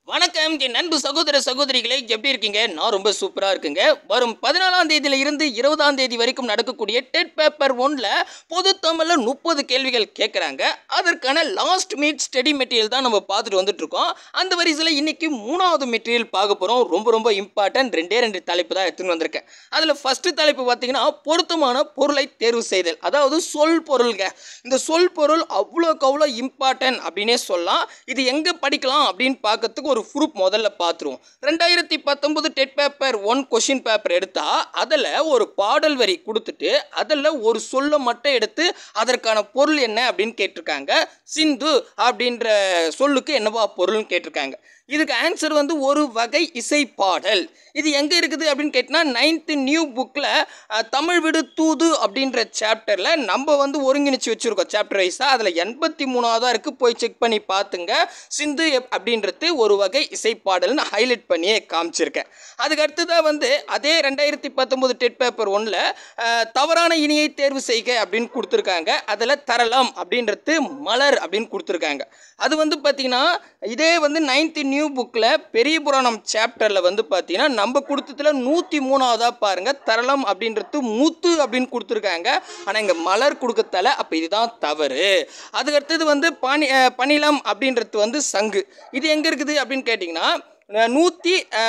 வணக்கம் என் நண்பு சகோதர சகோதரிகளே எப்படி இருக்கீங்க நான் ரொம்ப சூப்பராக இருக்குங்க வரும் பதினாலாம் தேதியில இருந்து இருபதாம் தேதி வரைக்கும் நடக்கக்கூடிய டெட் பேப்பர் ஒன்ல பொது தமிழில் முப்பது கேள்விகள் கேட்குறாங்க அதற்கான லாஸ்ட் மீட் ஸ்டடி மெட்டீரியல் தான் நம்ம பார்த்துட்டு வந்துட்டு இருக்கோம் அந்த வரிசையில் இன்னைக்கு மூணாவது மெட்டீரியல் பார்க்க போகிறோம் ரொம்ப ரொம்ப இம்பார்ட்டன்ட் ரெண்டே ரெண்டு தலைப்பு தான் எடுத்துன்னு வந்திருக்கேன் அதில் ஃபஸ்ட்டு தலைப்பு பார்த்தீங்கன்னா பொருத்தமான பொருளை தேர்வு செய்தல் அதாவது சொல் பொருள்க இந்த சொல் பொருள் அவ்வளோக்கு அவ்வளோ இம்பார்ட்டன்ட் அப்படின்னே சொல்லலாம் இது எங்கே படிக்கலாம் அப்படின்னு பார்க்கறதுக்கு ஒரு ப்ரூப் முதல்ல பார்த்துருவோம் ரெண்டாயிரத்தி பத்தொன்பது TET paper one question paper எடுத்தா அதில் ஒரு பாடல் வரி கொடுத்துட்டு அதில் ஒரு சொல்லை மட்டும் எடுத்து அதற்கான பொருள் என்ன அப்படின்னு கேட்டிருக்காங்க சிந்து அப்படின்ற சொல்லுக்கு என்னவா பொருள்னு கேட்டிருக்காங்க இதுக்கு ஆன்சர் வந்து ஒரு வகை இசை பாடல் இது எங்கே இருக்குது அப்படின்னு கேட்டினா நைன்த்து நியூ புக்கில் தமிழ் விடு தூது அப்படின்ற சாப்டரில் நம்ம வந்து ஒருங்கிணைச்சு வச்சுருக்கோம் சாப்டர் வைஸாக அதில் எண்பத்தி மூணாவதாக இருக்குது போய் செக் பண்ணி பார்த்துங்க சிந்து எப் அப்படின்றது ஒரு வகை இசை பாடல்னு ஹைலைட் பண்ணியே காமிச்சிருக்கேன் அதுக்கு அடுத்ததாக வந்து அதே ரெண்டாயிரத்தி பத்தொம்போது டெட் பேப்பர் ஒன்றில் தவறான இனியை தேர்வு செய்க அப்படின்னு கொடுத்துருக்காங்க அதில் தரலாம் அப்படின்றது மலர் அப்படின்னு கொடுத்துருக்காங்க அது வந்து பார்த்திங்கன்னா இதே வந்து நைன்த்து நியூ புக்கில் பெரிய புராணம் சாப்டரில் வந்து பார்த்தீங்கன்னா நம்ம கொடுத்ததுல நூற்றி மூணாவதாக பாருங்கள் தரலம் அப்படின்றது முத்து அப்படின்னு கொடுத்துருக்காங்க ஆனால் இங்கே மலர் கொடுக்கத்தால அப்போ இதுதான் தவறு அதுக்கு அடுத்தது வந்து பனி அஹ், பனிலம் அப்படின்றது வந்து சங்கு இது எங்கே இருக்குது அப்படின்னு கேட்டிங்கன்னா நூற்றி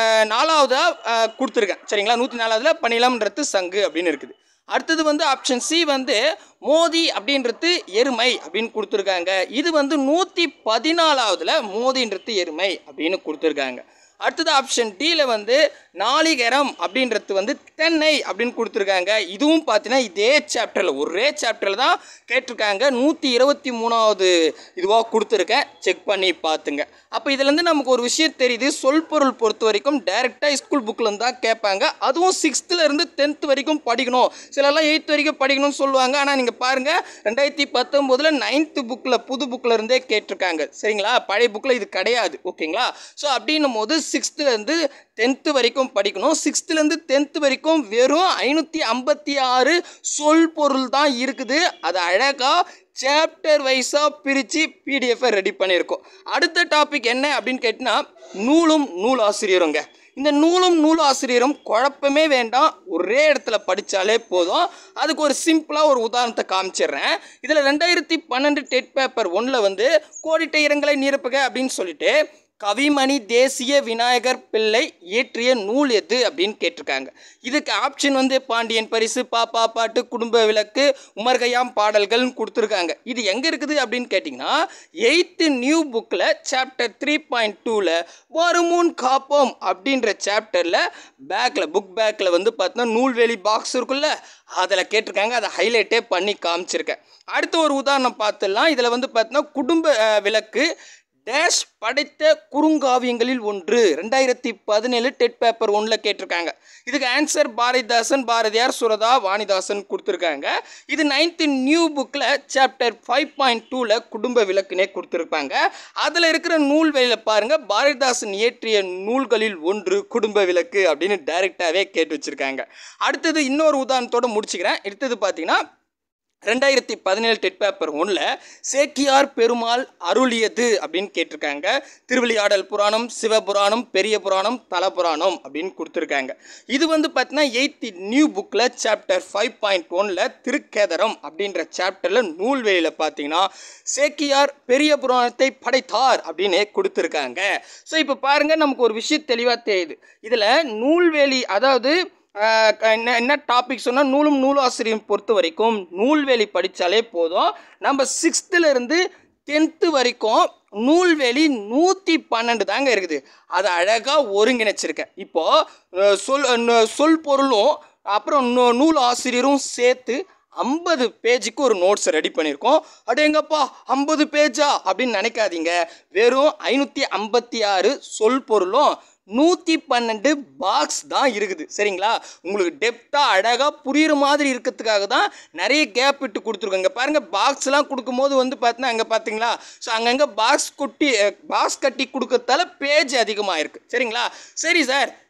நாலாவதாக கொடுத்துருக்கேன் சரிங்களா நூற்றி நாலாவதுல பனிலம்ன்றது சங்கு அப்படின்னு இருக்குது அடுத்தது வந்து ஆப்ஷன் சி வந்து மோதி அப்படின்றது எருமை அப்படின்னு கொடுத்துருக்காங்க இது வந்து நூற்றி பதினாலாவதுல மோதின்றது எருமை அப்படின்னு கொடுத்துருக்காங்க அடுத்தது ஆப்ஷன் டியில் வந்து நாளிகரம் அப்படின்றது வந்து தென்னை அப்படின்னு கொடுத்துருக்காங்க இதுவும் பார்த்தீங்கன்னா இதே சாப்டரில் ஒரே சாப்டரில் தான் கேட்டிருக்காங்க நூற்றி இருபத்தி மூணாவது இதுவாக கொடுத்துருக்கேன் செக் பண்ணி பார்த்துங்க அப்போ இதுலேருந்து நமக்கு ஒரு விஷயம் தெரியுது சொல் பொருள் பொறுத்த வரைக்கும் டைரெக்டாக ஸ்கூல் புக்கில் தான் கேட்பாங்க அதுவும் சிக்ஸ்த்துலேருந்து டென்த் வரைக்கும் படிக்கணும் சிலர்லாம் எயித்து வரைக்கும் படிக்கணும்னு சொல்லுவாங்க ஆனால் நீங்கள் பாருங்கள் ரெண்டாயிரத்தி பத்தொம்போதில் நைன்த்து புக்கில் புது புக்கில் இருந்தே கேட்டிருக்காங்க சரிங்களா பழைய புக்கில் இது கிடையாது ஓகேங்களா ஸோ அப்படின்னும் போது சிக்ஸ்த்துலேருந்து டென்த்து வரைக்கும் படிக்கணும் சிக்ஸ்த்துலேருந்து டென்த்து வரைக்கும் வெறும் ஐநூற்றி ஐம்பத்தி ஆறு சொல் பொருள் தான் இருக்குது அது அழகாக சாப்டர் வைஸாக பிரித்து பிடிஎஃபை ரெடி பண்ணியிருக்கோம் அடுத்த டாபிக் என்ன அப்படின்னு கேட்டிங்கன்னா நூலும் நூல் ஆசிரியருங்க இந்த நூலும் நூல் ஆசிரியரும் குழப்பமே வேண்டாம் ஒரே இடத்துல படித்தாலே போதும் அதுக்கு ஒரு சிம்பிளாக ஒரு உதாரணத்தை காமிச்சிடுறேன் இதில் ரெண்டாயிரத்தி பன்னெண்டு டெட் பேப்பர் ஒன்றில் வந்து கோடிட்ட இரங்கலை நிரப்புக அப்படின்னு சொல்லிட்டு கவிமணி தேசிய விநாயகர் பிள்ளை இயற்றிய நூல் எது அப்படின்னு கேட்டிருக்காங்க இதுக்கு ஆப்ஷன் வந்து பாண்டியன் பரிசு பாப்பா பாட்டு குடும்ப விளக்கு உமர்கயாம் பாடல்கள்னு கொடுத்துருக்காங்க இது எங்கே இருக்குது அப்படின்னு கேட்டிங்கன்னா எயித்து நியூ புக்கில் சாப்டர் த்ரீ பாயிண்ட் டூவில் வருமுன் காப்போம் அப்படின்ற சாப்டரில் பேக்கில் புக் பேக்கில் வந்து பார்த்தீங்கன்னா நூல்வேலி பாக்ஸ் இருக்குல்ல அதில் கேட்டிருக்காங்க அதை ஹைலைட்டே பண்ணி காமிச்சிருக்கேன் அடுத்த ஒரு உதாரணம் பார்த்துடலாம் இதில் வந்து பார்த்தீங்கன்னா குடும்ப அஹ், விளக்கு டேஷ் படைத்த குறுங்காவியங்களில் ஒன்று ரெண்டாயிரத்தி பதினேழு டெட் பேப்பர் ஒன்றில் கேட்டிருக்காங்க இதுக்கு ஆன்சர் பாரதிதாசன் பாரதியார் சுரதா வாணிதாசன் கொடுத்துருக்காங்க இது நைன்த்து நியூ புக்கில் சாப்டர் ஃபைவ் பாயிண்ட் டூவில் குடும்ப விளக்குனே கொடுத்துருப்பாங்க அதில் இருக்கிற நூல் வெளியில் பாருங்கள் பாரதிதாசன் இயற்றிய நூல்களில் ஒன்று குடும்ப விளக்கு அப்படின்னு டைரெக்டாகவே கேட்டு வச்சுருக்காங்க அடுத்தது இன்னொரு உதாரணத்தோடு முடிச்சுக்கிறேன் அடுத்தது பார்த்தீங்கன்னா ரெண்டாயிரத்தி பதினேழு டெட் பேப்பர் ஒன்றில் சேக்கியார் பெருமாள் அருளியது அப்படின்னு கேட்டிருக்காங்க திருவிளையாடல் புராணம் சிவபுராணம் பெரிய புராணம் தல புராணம் அப்படின்னு கொடுத்துருக்காங்க இது வந்து பார்த்தீங்கன்னா எயித்து நியூ புக்கில் சாப்டர் ஃபைவ் பாயிண்ட் ஒனில் திருக்கேதரம் அப்படின்ற சாப்டரில் நூல்வெளியில் பார்த்தீங்கன்னா சேக்கியார் பெரிய புராணத்தை படைத்தார் அப்படின்னு கொடுத்துருக்காங்க ஸோ இப்போ பாருங்கள் நமக்கு ஒரு விஷயம் தெளிவாக தெரியுது இதில் நூல்வேலி அதாவது ஆஹ் க- என்ன என்ன டாபிக் சொன்னால் நூலும் நூலாசிரியம் பொறுத்த வரைக்கும் நூல்வேலி படித்தாலே போதும் நம்ம சிக்ஸ்த்துலேருந்து டென்த்து வரைக்கும் நூல்வேலி நூற்றி பன்னெண்டு தாங்க இருக்குது அதை அழகாக ஒருங்கிணைச்சிருக்கேன் இப்போது சொல் ந- சொல் பொருளும் அப்புறம் நூ- நூல் ஆசிரியரும் சேர்த்து ஐம்பது பேஜுக்கு ஒரு நோட்ஸ் ரெடி பண்ணியிருக்கோம் அடேங்கப்பா ஐம்பது பேஜா அப்படின்னு நினைக்காதீங்க வெறும் ஐநூற்றி ஐம்பத்தி ஆறு சொல் பொருளும் நூற்றி பன்னெண்டு பாக்ஸ் தான் இருக்குது சரிங்களா உங்களுக்கு டெப்த்தாக அழகாக புரியுற மாதிரி இருக்கிறதுக்காக தான் நிறைய கேப் விட்டு கொடுத்துருக்கோங்க பாருங்கள் பாக்ஸ்லாம் கொடுக்கும்போது வந்து பார்த்தீங்கன்னா அங்கே பார்த்தீங்களா ஸோ அங்கங்கே பாக்ஸ் குட்டி பாக்ஸ் கட்டி கொடுக்கறதால பேஜ் அதிகமாக இருக்குது சரிங்களா சரி சார்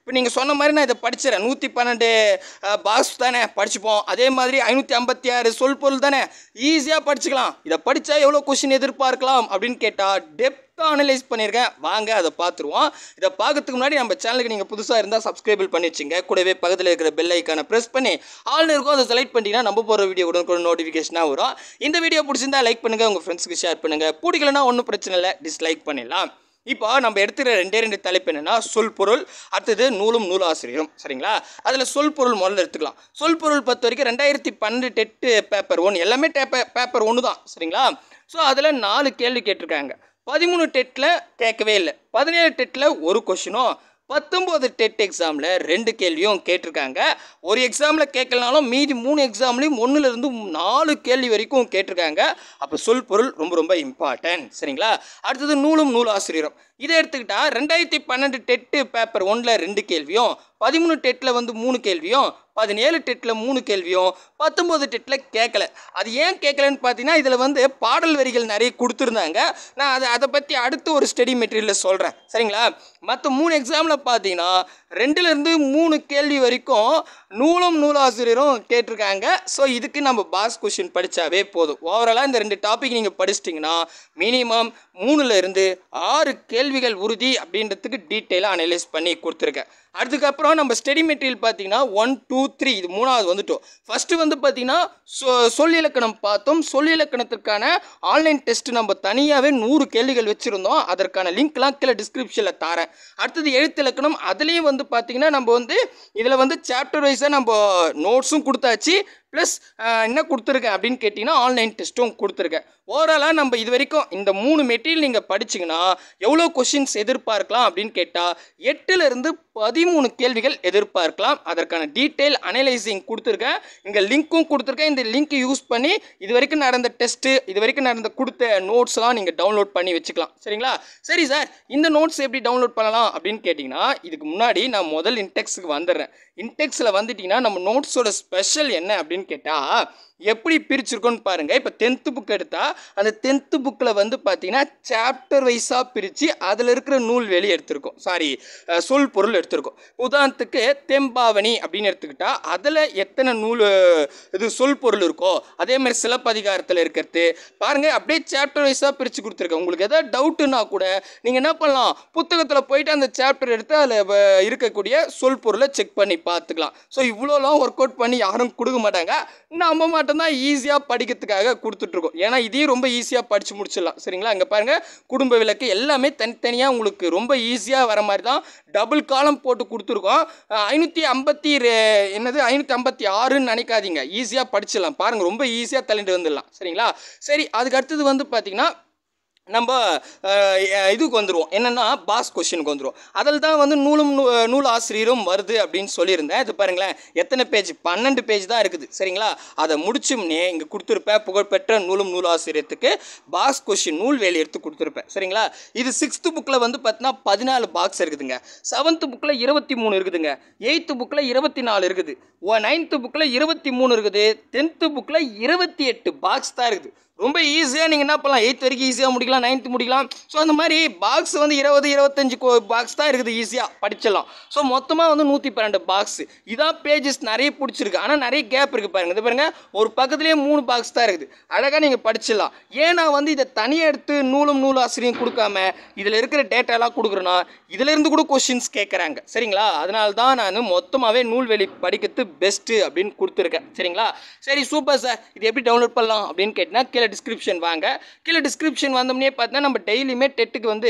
இப்போ நீங்கள் சொன்ன மாதிரி நான் இதை படிச்சிடறேன் நூற்றி பன்னெண்டு பாக்ஸ் தானே படிச்சுப்போம் அதே மாதிரி ஐநூற்றி ஐம்பத்தி ஆறு சொல் பொருள் தானே ஈஸியாக படிச்சுக்கலாம் இதை படித்தா எவ்வளோ கொஷின் எதிர்பார்க்கலாம் அப்படின்னு கேட்டால் டெப்த்தாக அனலைஸ் பண்ணியிருக்கேன் வாங்க அதை பார்த்துருவோம் இதை பார்க்கறதுக்கு முன்னாடி நம்ம சேனலுக்கு நீங்கள் புதுசாக இருந்தால் சப்ஸ்கிரைபிள் பண்ணி வச்சுங்க கூடவே பக்கத்தில் இருக்கிற பெல் ஐக்கானை ப்ரெஸ் பண்ணி ஆல் இருக்கும் அதை செலக்ட் பண்ணிட்டீங்கன்னா நம்ம போகிற வீடியோ கூட நோட்டிஃபிகேஷனாக வரும் இந்த வீடியோ பிடிச்சிருந்தா லைக் பண்ணுங்கள் உங்கள் ஃப்ரெண்ட்ஸுக்கு ஷேர் பண்ணுங்கள் பிடிக்கலனா ஒன்றும் பிரச்சனை இல்லை டிஸ்லைக் பண்ணிடலாம் இப்போ நம்ம எடுத்துக்கிற ரெண்டே ரெண்டு தலைப்பு என்னென்னா சொல் பொருள் அடுத்தது நூலும் நூலாசிரியரும் சரிங்களா அதில் சொல் பொருள் முதல்ல எடுத்துக்கலாம் சொல் பொருள் பொறுத்த வரைக்கும் ரெண்டாயிரத்தி பன்னெண்டு டெட்டு பேப்பர் ஒன்று எல்லாமே டேப்ப பேப்பர் ஒன்று தான் சரிங்களா ஸோ அதில் நாலு கேள்வி கேட்டிருக்காங்க பதிமூணு டெட்டில் கேட்கவே இல்லை பதினேழு டெட்டில் ஒரு கொஷினும் பத்தொம்போது டெட் எக்ஸாமில் ரெண்டு கேள்வியும் கேட்டிருக்காங்க ஒரு எக்ஸாமில் கேட்கலனாலும் மீதி மூணு எக்ஸாம்லேயும் ஒன்றுலேருந்து நாலு கேள்வி வரைக்கும் கேட்டிருக்காங்க அப்போ சொல் பொருள் ரொம்ப ரொம்ப இம்பார்ட்டன்ட் சரிங்களா அடுத்தது நூலும் நூல் ஆசிரியரும் இதை எடுத்துக்கிட்டா ரெண்டாயிரத்தி பன்னெண்டு டெட்டு பேப்பர் ஒன்றில் ரெண்டு கேள்வியும் பதிமூணு டெட்டில் வந்து மூணு கேள்வியும் பதினேழு டெட்டில் மூணு கேள்வியும் பத்தொம்போது டெட்டில் கேட்கல அது ஏன் கேட்கலன்னு பார்த்தீங்கன்னா இதில் வந்து பாடல் வரிகள் நிறைய கொடுத்துருந்தாங்க நான் அதை அதை பற்றி அடுத்து ஒரு ஸ்டடி மெட்டீரியலில் சொல்கிறேன் சரிங்களா மற்ற மூணு எக்ஸாமில் பார்த்தீங்கன்னா ரெண்டுலேருந்து மூணு கேள்வி வரைக்கும் நூலும் நூலாசிரியரும் கேட்டிருக்காங்க ஸோ இதுக்கு நம்ம பாஸ் கொஷின் படித்தாவே போதும் ஓவராலாக இந்த ரெண்டு டாபிக் நீங்கள் படிச்சிட்டிங்கன்னா மினிமம் மூணுல இருந்து ஆறு கேள்விகள் உறுதி அப்படின்றதுக்கு டீட்டெயிலாக அனலைஸ் பண்ணி கொடுத்துருக்கேன் அதுக்கப்புறம் நம்ம ஸ்டடி மெட்டீரியல் பார்த்தீங்கன்னா ஒன் டூ த்ரீ இது மூணாவது வந்துட்டோம் ஃபஸ்ட்டு வந்து பார்த்தீங்கன்னா சொ சொல் இலக்கணம் பார்த்தோம் சொல் இலக்கணத்திற்கான ஆன்லைன் டெஸ்ட் நம்ம தனியாகவே நூறு கேள்விகள் வச்சுருந்தோம் அதற்கான லிங்க்லாம் கீழே டிஸ்கிரிப்ஷனில் தரேன் அடுத்தது எழுத்து இலக்கணம் அதுலேயும் வந்து பார்த்தீங்கன்னா நம்ம வந்து இதில் வந்து சாப்டர் வைஸாக நம்ம நோட்ஸும் கொடுத்தாச்சு ப்ளஸ் என்ன கொடுத்துருக்கேன் அப்படின்னு கேட்டிங்கன்னா ஆன்லைன் டெஸ்ட்டும் கொடுத்துருக்கேன் ஓவராலாக நம்ம இது வரைக்கும் இந்த மூணு மெட்டீரியல் நீங்கள் படிச்சிங்கன்னா எவ்வளோ கொஷின்ஸ் எதிர்பார்க்கலாம் அப்படின்னு கேட்டால் எட்டுலேருந்து பதிமூணு கேள்விகள் எதிர்பார்க்கலாம் அதற்கான டீட்டெயில் அனலைசிங் கொடுத்துருக்கேன் இங்கே லிங்க்கும் கொடுத்துருக்கேன் இந்த லிங்க் யூஸ் பண்ணி இது வரைக்கும் நடந்த டெஸ்ட்டு இது வரைக்கும் நடந்த கொடுத்த நோட்ஸ்லாம் நீங்கள் டவுன்லோட் பண்ணி வச்சுக்கலாம் சரிங்களா சரி சார் இந்த நோட்ஸ் எப்படி டவுன்லோட் பண்ணலாம் அப்படின்னு கேட்டிங்கன்னா இதுக்கு முன்னாடி நான் முதல் இன்டெக்ஸுக்கு வந்துடுறேன் இன்டெக்ஸில் வந்துட்டிங்கன்னா நம்ம நோட்ஸோட ஸ்பெஷல் என்ன அப்படின்னு கேட்டால் எப்படி பிரிச்சிருக்கோன்னு பாருங்கள் இப்போ டென்த்து புக் எடுத்தால் அந்த டென்த்து புக்கில் வந்து பார்த்தீங்கன்னா சாப்டர் வைஸாக பிரித்து அதில் இருக்கிற நூல் வெளியே எடுத்திருக்கோம் சாரி சொல் பொருள் எடுத்திருக்கோம் உதாரணத்துக்கு தெம்பாவணி அப்படின்னு எடுத்துக்கிட்டா அதில் எத்தனை நூல் இது சொல் பொருள் இருக்கோ அதே மாதிரி சிலப்பதிகாரத்தில் இருக்கிறது பாருங்கள் அப்படியே சாப்டர் வைஸாக பிரித்து கொடுத்துருக்கேன் உங்களுக்கு எதாவது டவுட்டுன்னா கூட நீங்கள் என்ன பண்ணலாம் புத்தகத்தில் போயிட்டு அந்த சாப்டர் எடுத்து அதில் இருக்கக்கூடிய சொல் பொருளை செக் பண்ணி பார்த்துக்கலாம் ஸோ இவ்வளோலாம் ஒர்க் அவுட் பண்ணி யாரும் கொடுக்க மாட்டாங்க நம்ம மட்டும்தான் ஈஸியாக படிக்கிறதுக்காக கொடுத்துட்ருக்கோம் ஏன்னா இதையும் ரொம்ப ஈஸியாக படித்து முடிச்சிடலாம் சரிங்களா இங்கே பாருங்கள் குடும்ப விளக்கு எல்லாமே தனித்தனியாக உங்களுக்கு ரொம்ப ஈஸியாக வர மாதிரி தான் டபுள் காலம் போட்டு கொடுத்துருக்கோம் ஐநூற்றி ஐம்பத்தி என்னது ஐநூற்றி ஐம்பத்தி ஆறுன்னு நினைக்காதீங்க ஈஸியாக படிச்சிடலாம் பாருங்கள் ரொம்ப ஈஸியாக தள்ளிட்டு வந்துடலாம் சரிங்களா சரி அதுக்கு அடுத்தது வந்து பார்த்திங்கன்னா நம்ம அஹ், இதுக்கு வந்துடுவோம் என்னென்னா பாஸ் கொஷினுக்கு வந்துடுவோம் அதில் தான் வந்து நூலும் நூ- நூல் ஆசிரியரும் வருது அப்படின்னு சொல்லியிருந்தேன் இது பாருங்களேன் எத்தனை பேஜ் பன்னெண்டு பேஜ் தான் இருக்குது சரிங்களா அதை முடிச்சும்னே இங்கே கொடுத்துருப்பேன் புகழ்பெற்ற நூலும் நூல் ஆசிரியத்துக்கு பாஸ் கொஷின் நூல் வேலி எடுத்து கொடுத்துருப்பேன் சரிங்களா இது சிக்ஸ்த்து புக்கில் வந்து பார்த்தீங்கன்னா பதினாலு பாக்ஸ் இருக்குதுங்க செவன்த்து புக்கில் இருபத்தி மூணு இருக்குதுங்க எயித்து புக்கில் இருபத்தி நாலு இருக்குது ஓ நைன்த்து புக்கில் இருபத்தி மூணு இருக்குது டென்த்து புக்கில் இருபத்தி எட்டு பாக்ஸ் தான் இருக்குது ரொம்ப ஈஸியாக நீங்கள் என்ன பண்ணலாம் எயித் வரைக்கும் ஈஸியாக முடிக்கலாம் நைன்த்து முடிக்கலாம் ஸோ அந்த மாதிரி பாக்ஸ் வந்து இருபது இருபத்தஞ்சு பாக்ஸ் தான் இருக்குது ஈஸியாக படிச்சிடலாம் ஸோ மொத்தமாக வந்து நூற்றி பன்னெண்டு பாக்ஸ் இதான் பேஜஸ் நிறைய பிடிச்சிருக்கு ஆனால் நிறைய கேப் இருக்குது பாருங்க இது பாருங்க ஒரு பக்கத்துலேயே மூணு பாக்ஸ் தான் இருக்குது அழகாக நீங்கள் படிச்சிடலாம் ஏன் நான் வந்து இதை தனியாக எடுத்து நூலும் நூல் ஆசிரியம் கொடுக்காம இதில் இருக்கிற டேட்டாலாம் கொடுக்குறேன்னா இதிலேருந்து கூட கொஷின்ஸ் கேட்குறாங்க சரிங்களா அதனால தான் நான் மொத்தமாகவே நூல்வெளி படிக்கிறது பெஸ்ட்டு அப்படின்னு கொடுத்துருக்கேன் சரிங்களா சரி சூப்பர் சார் இது எப்படி டவுன்லோட் பண்ணலாம் அப்படின்னு கேட்டிங்கன்னா கீழே டிஸ்கிரிப்ஷன் வாங்க கீழே டிஸ்கிரிப்ஷன் வந்தோம்னே பார்த்தீங்கன்னா நம்ம டெய்லியுமே டெட்டுக்கு வந்து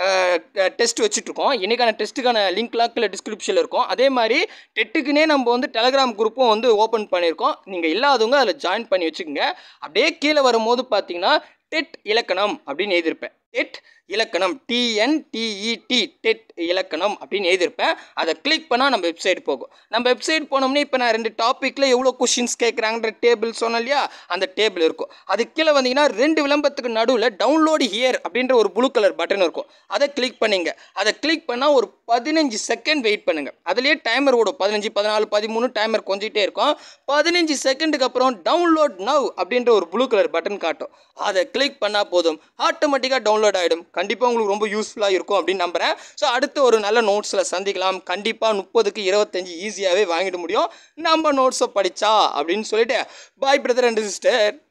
டெஸ்ட் வச்சுட்ருக்கோம் இன்னைக்கான டெஸ்ட்டுக்கான லிங்க்லாம் கீழே டிஸ்கிரிப்ஷனில் இருக்கும் அதே மாதிரி டெட்டுக்குனே நம்ம வந்து டெலகிராம் குரூப்பும் வந்து ஓப்பன் பண்ணியிருக்கோம் நீங்கள் இல்லாதவங்க அதில் ஜாயின் பண்ணி வச்சுக்கோங்க அப்படியே கீழே வரும்போது பார்த்தீங்கன்னா டெட் இலக்கணம் அப்படின்னு எழுதியிருப்பேன் டெட் இலக்கணம் டிஎன்டிஇடி டெட் இலக்கணம் அப்படின்னு எழுதியிருப்பேன் அதை கிளிக் பண்ணால் நம்ம வெப்சைட் போகும் நம்ம வெப்சைட் போனோம்னா இப்போ நான் ரெண்டு டாப்பிக்கில் எவ்வளோ கொஷின்ஸ் கேட்குறாங்கன்ற டேபிள் சொன்னேன் இல்லையா அந்த டேபிள் இருக்கும் அது கீழே வந்தீங்கன்னா ரெண்டு விளம்பரத்துக்கு நடுவில் டவுன்லோடு ஹியர் அப்படின்ற ஒரு ப்ளூ கலர் பட்டன் இருக்கும் அதை கிளிக் பண்ணிங்க அதை கிளிக் பண்ணால் ஒரு பதினஞ்சு செகண்ட் வெயிட் பண்ணுங்கள் அதுலேயே டைமர் ஓடும் பதினஞ்சு பதினாலு பதிமூணு டைமர் கொஞ்சிட்டே இருக்கும் பதினஞ்சு செகண்டுக்கு அப்புறம் டவுன்லோட் நவ் அப்படின்ற ஒரு ப்ளூ கலர் பட்டன் காட்டும் அதை கிளிக் பண்ணால் போதும் ஆட்டோமேட்டிக்காக டவுன்லோட் ஆகிடும் கண்டிப்பாக உங்களுக்கு ரொம்ப யூஸ்ஃபுல்லாக இருக்கும் அப்படின்னு நம்புகிறேன் ஸோ அடுத்து ஒரு நல்ல நோட்ஸில் சந்திக்கலாம் கண்டிப்பாக முப்பதுக்கு இருபத்தஞ்சி ஈஸியாகவே வாங்கிட முடியும் நம்ம நோட்ஸை படித்தா அப்படின்னு சொல்லிட்டு பாய் பிரதர் அண்ட் சிஸ்டர்